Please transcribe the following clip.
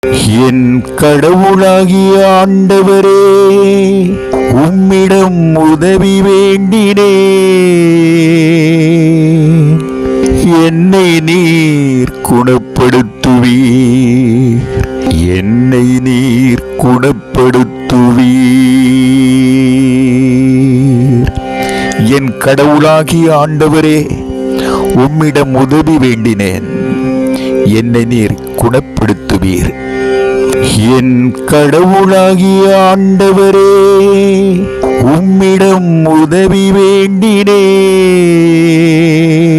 என் கடவுளாகிய ஆண்டவரே உம்மிடம் உதவி வேண்டினே என்னை நீர் குணப்படுத்துவீர் என்னை நீர் குணப்படுத்துவீர் என் கடவுளாகிய ஆண்டவரே உம்மிடம் உதவி வேண்டினேன் என்னை நீர் குணப்படுத்துவீர் என் கடவுளாகிய ஆண்டவரே உம்மிடம் உதவி வேண்டினேன்